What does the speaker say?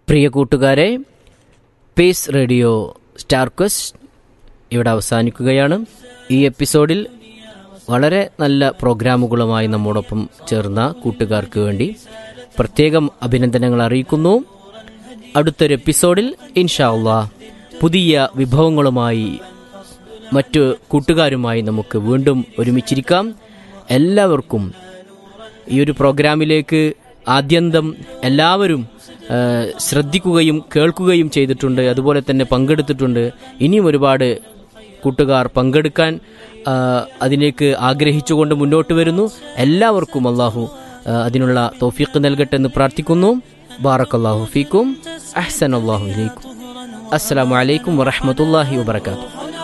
പ്രിയ കൂട്ടുകാരെ pace radio star question ഇവിടെ അവസാനിക്കുകയാണ് ഈ എപ്പിസോഡിൽ വളരെ നല്ല പ്രോഗ്രാമുകളുമായി നമ്മോടൊപ്പം ചേർന്ന കൂട്ടുകാർക്ക് വേണ്ടി പ്രത്യേകം അഭിനന്ദനങ്ങൾ അറിയിക്കുന്നു അടുത്തൊരു എപ്പിസോഡിൽ ഇൻഷാ അള്ളാ പുതിയ വിഭവങ്ങളുമായി മറ്റു കൂട്ടുകാരുമായി നമുക്ക് വീണ്ടും ഒരുമിച്ചിരിക്കാം എല്ലാവർക്കും ഈ ഒരു പ്രോഗ്രാമിലേക്ക് ആദ്യന്തം എല്ലാവരും ആ, ശ്രദ്ധിക്കുകയും കേൾക്കുകയും ചെയ്തിട്ടുണ്ട് അതുപോലെ തന്നെ പങ്കെടുത്തിട്ടുണ്ട് ഇനിയും ഒരുപാട് കൂട്ടുകാർ പങ്കെടുക്കാൻ ആ, അതിലേക്ക് ആഗ്രഹിച്ചുകൊണ്ട് മുന്നോട്ട് വരുന്നു എല്ലാവർക്കും അള്ളാഹു ആ, അതിനുള്ള തോഫീക്ക് നൽകട്ടെ എന്ന് പ്രാർത്ഥിക്കുന്നു ബാറക്കല്ലാഹു ഫീക്കും അഹ്സൻ അള്ളാഹു ഇലൈക്കും അസ്സലാമു അലൈക്കും വറഹമത്തല്ലാഹി വബർക്കാത്തു